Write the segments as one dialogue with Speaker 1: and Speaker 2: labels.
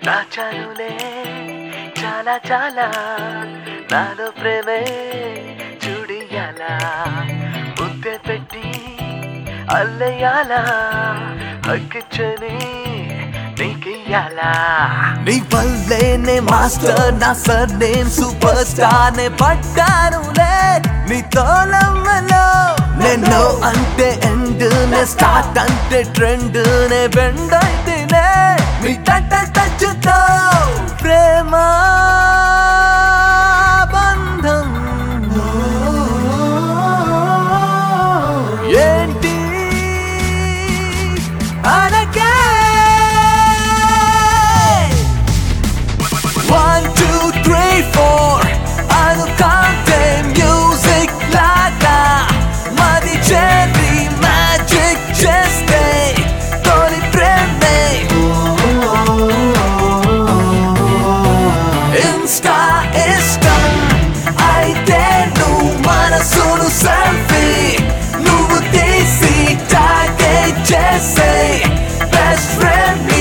Speaker 1: దాచానులే చాలా చాలా నాలో ప్రేమే చూడియాలా ముద్దె పెట్టి అల్లయ్యాలా హక్కిచ్చని నీకియ్యాలా నీ వల్లేనే మాస్టర్ నా సర్ నేమ్ సూపర్ స్టార్ నే పట్టానులే నీ తోలమ్మలో నేను అంటే ఎండ్ నే స్టార్ట్ అంటే ట్రెండ్ నే బెండ్ అయితేనే మీ టచ్ టచ్తో ప్రేమ బంధం ఏంటి అనకే One, two, three, four. అనుకుంటే music లాగా మరి చెర్రీ మ్యాజిక్ చేస్తే తొలి ప్రేమే ఇన్స్టా ఇష్టం అయితే నువ్వు మనసును సెల్ఫీ నువ్వు తీసి టాగే చేసే బెస్ట్ ఫ్రెండ్ నీ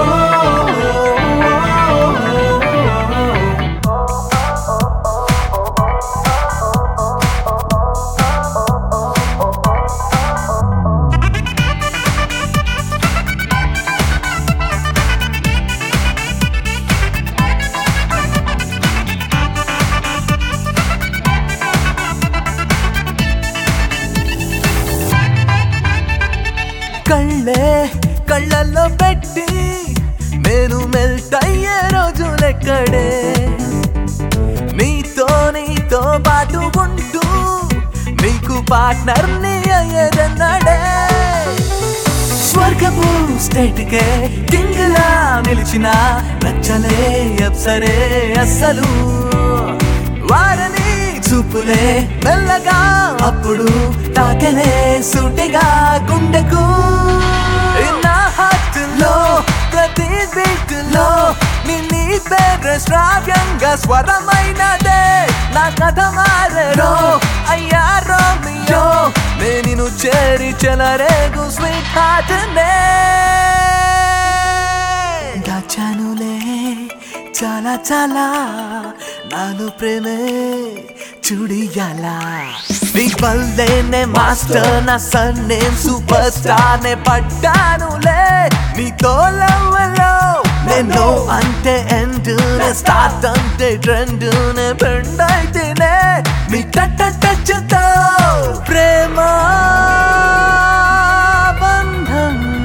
Speaker 1: కళ్ళే కళ్ళల్లో పెట్టి నేను మెల్ట్ అయ్యే రోజులెక్కడే నీతో నీతో పాటు ఉంటూ నీకు పార్ట్నర్ ని అయ్యేదన్నాడే స్వర్గపు స్టేట్ కే కింగ్ లా నిలిచిన నచ్చలే అప్సరే అస్సలు వారని చూపులే మెల్లగా అప్పుడు తాకలే సూటిగా గుండెకు నా హార్ట్లో ప్రతి బీట్లో నిన్ని పేరు శ్రావ్యంగా స్వరమైనదే నా కథ మారో అయ్యా రోమియో నేను చేరి చెలరేగు స్వీట్ హార్ట్ నే దాచానులే చాలా చాలా నాలో ప్రేమే చూడియాలా నీ వల్లేనే మాస్టర్ నా సన్ నేమ్ సూపర్ స్టార్ నే పడ్డానులే నీ తోలవలో నేను అంటే ఎండ్ నే స్టార్ట్ అంటే ట్రెండ్ నే బెండ్ అయితేనే నీ టచ్ టచ్తో ప్రేమ బంధం